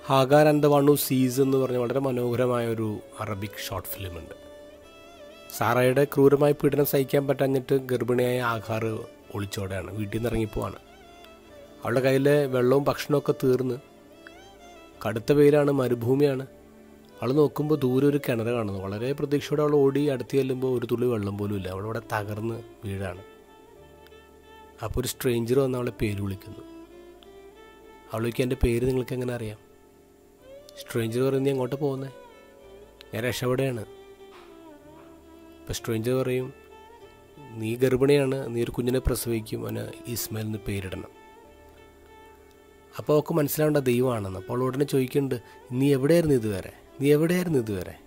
Hagar and the വണ്ണു സീസ് എന്ന് പറഞ്ഞ വളരെ മനോഹരമായ ഒരു അറബിക് ഷോർട്ട് ഫിലിമുണ്ട് സാറയുടെ ക്രൂരമായ പീഡനം സഹിക്കാൻ പറ്റാഞ്ഞിട്ട് ഗർഭിണിയായ ആഘാർ ഒളിച്ചോടെയാണ് വീട്ടിൽ നിന്ന് ഇറങ്ങിപ്പോവാണ് അവളുടെ കയ്യിലെ വെള്ളവും ഭക്ഷണമൊക്കെ തീർന്ന് കടുത്ത വെയിലാണ് മരുഭൂമിയാണ് അവൾ നോക്കുമ്പോൾ ദൂരെ ഒരു കിണർ കാണുന്നു വളരെ പ്രതീക്ഷയോടെ അവൾ ഓടി അടുത്ത് ചെല്ലുമ്പോൾ ഒരു തുള്ളി വെള്ളം പോലും ഇല്ല അവളവിടെ തകർന്ന് വീഴാണ് അപ്പോൾ ഒരു സ്ട്രേഞ്ചർ വന്ന് അവളെ പേര് വിളിക്കുന്നു അവൾക്ക് എൻ്റെ പേര് നിങ്ങൾക്ക് എങ്ങനെ അറിയാം സ്ട്രേഞ്ചർ പറയും നീ എങ്ങോട്ട് പോകുന്നത് ഞാൻ രക്ഷപ്പെടുകയാണ് ഇപ്പം സ്ട്രേഞ്ചർ പറയും നീ ഗർഭിണിയാണ് നീ ഒരു കുഞ്ഞിനെ പ്രസവിക്കും അവന് ഇസ്മയിൽ എന്ന് പേരിടണം അപ്പോൾ അവൾക്ക് മനസ്സിലാവേണ്ട ദൈവമാണെന്ന് അപ്പോൾ അവൾ ഉടനെ ചോദിക്കുന്നുണ്ട് നീ എവിടെയായിരുന്നു ഇതുവരെ നീ എവിടെയായിരുന്നു ഇതുവരെ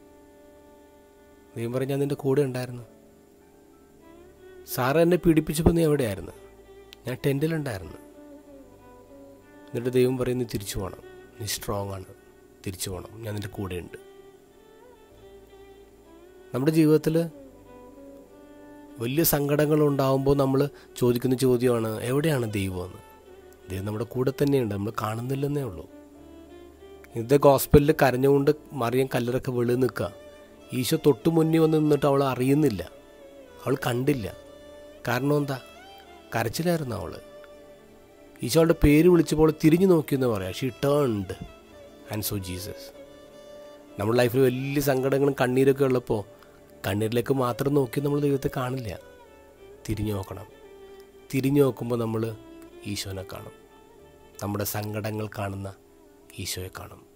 ദൈവം പറഞ്ഞാൽ നിൻ്റെ കൂടെ ഉണ്ടായിരുന്നു സാറ് എന്നെ പീഡിപ്പിച്ചപ്പോൾ നീ എവിടെയായിരുന്നു ഞാൻ ടെൻറ്റിലുണ്ടായിരുന്നു എന്നിട്ട് ദൈവം പറയും നീ തിരിച്ചു പോകണം നീ സ്ട്രോങ് ആണ് തിരിച്ചു പോകണം ഞാൻ നിൻ്റെ കൂടെയുണ്ട് നമ്മുടെ ജീവിതത്തിൽ വലിയ സങ്കടങ്ങൾ ഉണ്ടാകുമ്പോൾ നമ്മൾ ചോദിക്കുന്ന ചോദ്യമാണ് എവിടെയാണ് ദൈവമെന്ന് ദൈവം നമ്മുടെ കൂടെ തന്നെയുണ്ട് നമ്മൾ കാണുന്നില്ലെന്നേ ഉള്ളൂ ഇന്നത്തെ ഗോസ്പലിൽ കരഞ്ഞുകൊണ്ട് മറിയം കല്ലറൊക്കെ വെളി നിൽക്കുക ഈശോ തൊട്ടു മുന്നിൽ വന്ന് നിന്നിട്ട് അവൾ അറിയുന്നില്ല അവൾ കണ്ടില്ല കാരണം എന്താ കരച്ചിലായിരുന്നു അവൾ ഈശോ അവളുടെ പേര് വിളിച്ചപ്പോൾ തിരിഞ്ഞു നോക്കിയെന്ന് പറയാം she turned and so Jesus നമ്മുടെ ലൈഫിൽ വലിയ സങ്കടങ്ങളും കണ്ണീരൊക്കെ ഉള്ളപ്പോൾ കണ്ണീരിലേക്ക് മാത്രം നോക്കി നമ്മൾ ദൈവത്തെ കാണില്ല തിരിഞ്ഞു നോക്കണം തിരിഞ്ഞു നോക്കുമ്പോൾ നമ്മൾ ഈശോനെ കാണും നമ്മുടെ സങ്കടങ്ങൾ കാണുന്ന ഈശോയെ കാണും